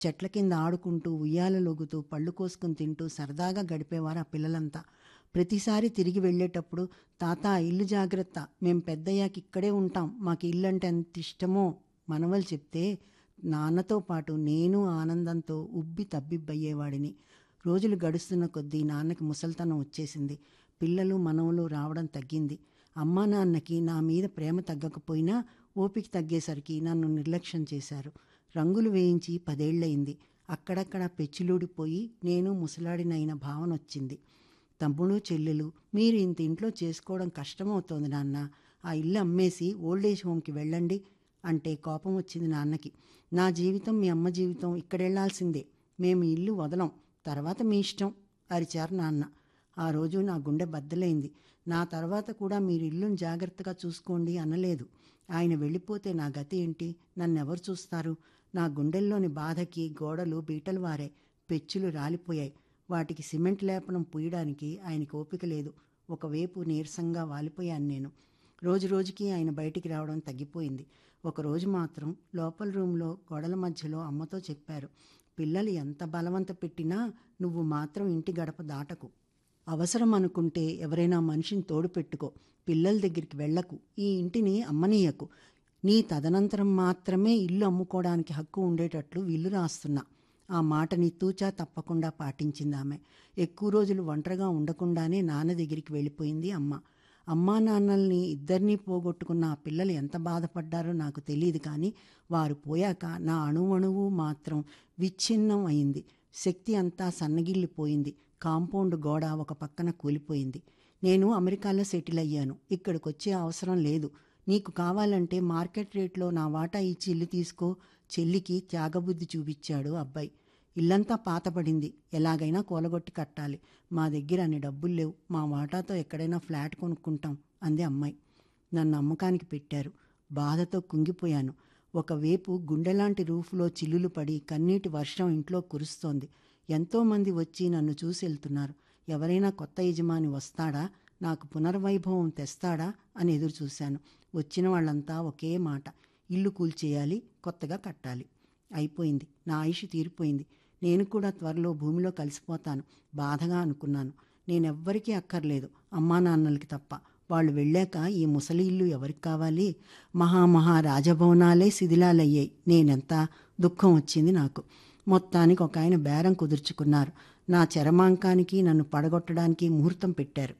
చెట్ల కింద ఆడుకుంటూ ఉయ్యాలలొగుతూ పళ్ళు కోసుకుని తింటూ సరదాగా గడిపేవారు ఆ పిల్లలంతా ప్రతిసారి తిరిగి వెళ్ళేటప్పుడు తాత ఇల్లు జాగ్రత్త మేం పెద్దయ్యాక ఇక్కడే ఉంటాం మాకు ఇల్లు అంటే ఎంత ఇష్టమో మనవలు చెప్తే నాన్నతో పాటు నేను ఆనందంతో ఉబ్బి తబ్బిబ్బయ్యేవాడిని రోజులు గడుస్తున్న కొద్దీ నాన్నకి ముసల్తనం వచ్చేసింది పిల్లలు మనవలు రావడం తగ్గింది అమ్మా నాన్నకి నా మీద ప్రేమ తగ్గకపోయినా ఓపిక తగ్గేసరికి నన్ను నిర్లక్ష్యం చేశారు రంగులు వేయించి పదేళ్లయింది అక్కడక్కడ పెచ్చులూడిపోయి నేను ముసలాడినైన భావన వచ్చింది తమ్ముడు చెల్లెలు మీరు ఇంత ఇంట్లో చేసుకోవడం కష్టమవుతోంది నాన్న ఆ ఇల్లు అమ్మేసి ఓల్డేజ్ హోమ్కి వెళ్ళండి అంటే కోపం వచ్చింది నాన్నకి నా జీవితం మీ అమ్మ జీవితం ఇక్కడెళ్లాల్సిందే మేము ఈ ఇల్లు వదలం తర్వాత మీ ఇష్టం అరిచారు నాన్న ఆ రోజు నా గుండె బద్దలైంది నా తర్వాత కూడా మీరు ఇల్లును జాగ్రత్తగా చూసుకోండి అనలేదు ఆయన వెళ్ళిపోతే నా గతి ఏంటి నన్నెవరు చూస్తారు నా గుండెల్లోని బాధకి గోడలు బీటలు వారాయి పెచ్చులు రాలిపోయాయి వాటికి సిమెంట్ లేపనం పూయడానికి ఆయనకి ఓపిక లేదు ఒకవైపు నీరసంగా వాలిపోయాను నేను రోజు రోజుకి ఆయన బయటికి రావడం తగ్గిపోయింది ఒకరోజు మాత్రం లోపల రూమ్లో గోడల మధ్యలో అమ్మతో చెప్పారు పిల్లలు ఎంత బలవంత పెట్టినా నువ్వు మాత్రం ఇంటి గడప దాటకు అవసరం అనుకుంటే ఎవరైనా మనిషిని తోడు పెట్టుకో పిల్లల దగ్గరికి వెళ్ళకు ఈ ఇంటిని అమ్మనీయకు నీ తదనంతరం మాత్రమే ఇల్లు అమ్ముకోవడానికి హక్కు ఉండేటట్లు వీళ్ళు రాస్తున్నా ఆ మాటని తూచా తప్పకుండా పాటించింది ఆమె ఎక్కువ రోజులు ఒంటరిగా ఉండకుండానే నాన్న దగ్గరికి వెళ్ళిపోయింది అమ్మ అమ్మా నాన్నల్ని ఇద్దరినీ పోగొట్టుకున్న ఆ పిల్లలు ఎంత బాధపడ్డారో నాకు తెలియదు కానీ వారు పోయాక నా అణువణువు మాత్రం విచ్ఛిన్నం అయింది శక్తి అంతా సన్నగిల్లిపోయింది కాంపౌండ్ గోడ ఒక పక్కన కూలిపోయింది నేను అమెరికాలో సెటిల్ అయ్యాను ఇక్కడికి వచ్చే అవసరం లేదు నీకు కావాలంటే మార్కెట్ రేట్లో నా వాటా ఇచ్చి ఇల్లు తీసుకో చెల్లికి త్యాగబుద్ధి చూపించాడు అబ్బాయి ఇల్లంతా పాతపడింది ఎలాగైనా కూలగొట్టి కట్టాలి మా దగ్గర అన్ని డబ్బులు లేవు మా వాటాతో ఎక్కడైనా ఫ్లాట్ కొనుక్కుంటాం అంది అమ్మాయి నన్ను అమ్మకానికి పెట్టారు బాధతో కుంగిపోయాను ఒకవైపు గుండెలాంటి రూఫ్లో చిల్లులు పడి కన్నీటి వర్షం ఇంట్లో కురుస్తోంది ఎంతోమంది వచ్చి నన్ను చూసి వెళ్తున్నారు ఎవరైనా కొత్త యజమాని వస్తాడా నాకు పునర్వైభవం తెస్తాడా అని ఎదురు చూశాను వచ్చిన వాళ్ళంతా ఒకే మాట ఇల్లు కూల్చేయాలి కొత్తగా కట్టాలి అయిపోయింది నా ఆయుష్ తీరిపోయింది నేను కూడా త్వరలో భూమిలో కలిసిపోతాను బాధగా అనుకున్నాను నేనెవ్వరికీ అక్కర్లేదు అమ్మా నాన్నలకి తప్ప వాళ్ళు వెళ్ళాక ఈ ముసలి ఇల్లు ఎవరికి కావాలి మహామహా రాజభవనాలే శిథిలాలయ్యాయి నేనెంత దుఃఖం వచ్చింది నాకు మొత్తానికి ఒక ఆయన బేరం కుదుర్చుకున్నారు నా చరమాంకానికి నన్ను పడగొట్టడానికి ముహూర్తం పెట్టారు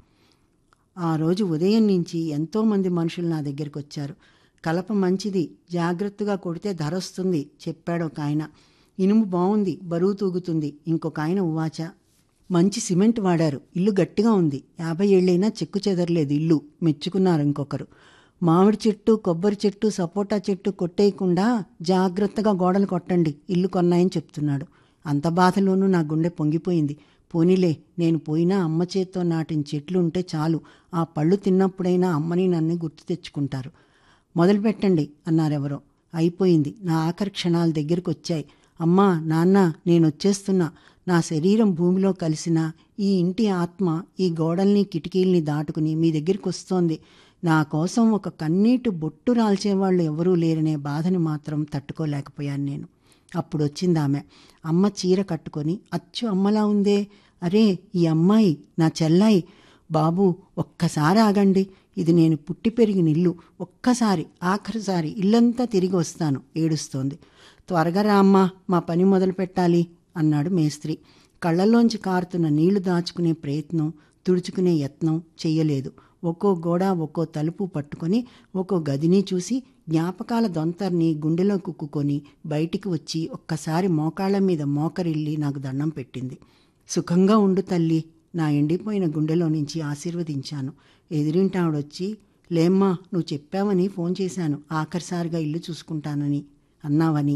ఆ రోజు ఉదయం నుంచి ఎంతోమంది మనుషులు నా దగ్గరికి వచ్చారు కలప మంచిది జాగ్రత్తగా కొడితే ధర వస్తుంది చెప్పాడు ఒక ఆయన ఇనుము బాగుంది బరువు తూగుతుంది ఇంకొక ఆయన ఉవాచ మంచి సిమెంట్ వాడారు ఇల్లు గట్టిగా ఉంది యాభై ఏళ్ళైనా చెక్కు చెదరలేదు ఇల్లు మెచ్చుకున్నారు ఇంకొకరు మామిడి చెట్టు కొబ్బరి చెట్టు సపోటా చెట్టు కొట్టేయకుండా జాగ్రత్తగా గోడలు కొట్టండి ఇల్లు కొన్నాయని చెప్తున్నాడు అంత బాధలోనూ నా గుండె పొంగిపోయింది పోనీలే నేను పోయినా అమ్మ చేత్తో నాటిన చెట్లు ఉంటే చాలు ఆ పళ్ళు తిన్నప్పుడైనా అమ్మని నన్ను గుర్తు తెచ్చుకుంటారు మొదలు పెట్టండి అన్నారెవరో అయిపోయింది నా ఆఖరి క్షణాల దగ్గరికి వచ్చాయి అమ్మా నాన్న నేను వచ్చేస్తున్నా నా శరీరం భూమిలో కలిసిన ఈ ఇంటి ఆత్మ ఈ గోడల్ని కిటికీల్ని దాటుకుని మీ దగ్గరికి వస్తోంది నా కోసం ఒక కన్నీటి బొట్టు రాల్చేవాళ్ళు ఎవరూ లేరనే బాధని మాత్రం తట్టుకోలేకపోయాను నేను అప్పుడు వచ్చింది ఆమె అమ్మ చీర కట్టుకొని అచ్చు అమ్మలా ఉందే అరే ఈ అమ్మాయి నా చెల్లాయి బాబు ఒక్కసారి ఆగండి ఇది నేను పుట్టి పెరిగిన ఇల్లు ఒక్కసారి ఆఖరిసారి ఇల్లంతా తిరిగి వస్తాను ఏడుస్తోంది త్వరగా రామ్మా మా పని మొదలు పెట్టాలి అన్నాడు మేస్త్రి కళ్ళల్లోంచి కారుతున్న నీళ్లు దాచుకునే ప్రయత్నం తుడుచుకునే యత్నం చెయ్యలేదు ఒక్కో గోడ ఒక్కో తలుపు పట్టుకొని ఒక్కో గదిని చూసి జ్ఞాపకాల దొంతర్ని గుండెలో కుక్కుకొని బయటికి వచ్చి ఒక్కసారి మోకాళ్ళ మీద మోకరిల్లి నాకు దండం పెట్టింది సుఖంగా ఉండు తల్లి నా ఎండిపోయిన గుండెలో నుంచి ఆశీర్వదించాను ఎదిరింటావిడొచ్చి లేమ్మా నువ్వు చెప్పావని ఫోన్ చేశాను ఆఖరిసారిగా ఇల్లు చూసుకుంటానని అన్నావని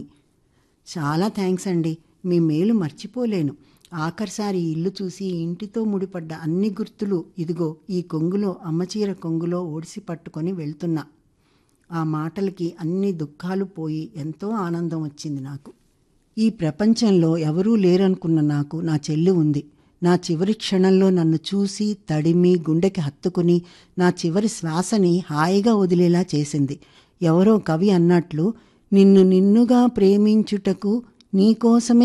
చాలా థ్యాంక్స్ అండి మీ మేలు మర్చిపోలేను ఆఖరిసారి ఈ ఇల్లు చూసి ఇంటితో ముడిపడ్డ అన్ని గుర్తులు ఇదిగో ఈ కొంగులో అమ్మచీర కొంగులో ఓడిసి పట్టుకొని వెళ్తున్నా ఆ మాటలకి అన్ని దుఃఖాలు పోయి ఎంతో ఆనందం వచ్చింది నాకు ఈ ప్రపంచంలో ఎవరూ లేరనుకున్న నాకు నా చెల్లి ఉంది నా చివరి క్షణంలో నన్ను చూసి తడిమి గుండెకి హత్తుకుని నా చివరి శ్వాసని హాయిగా వదిలేలా చేసింది ఎవరో కవి అన్నట్లు నిన్ను నిన్నుగా ప్రేమించుటకు నీకోసమే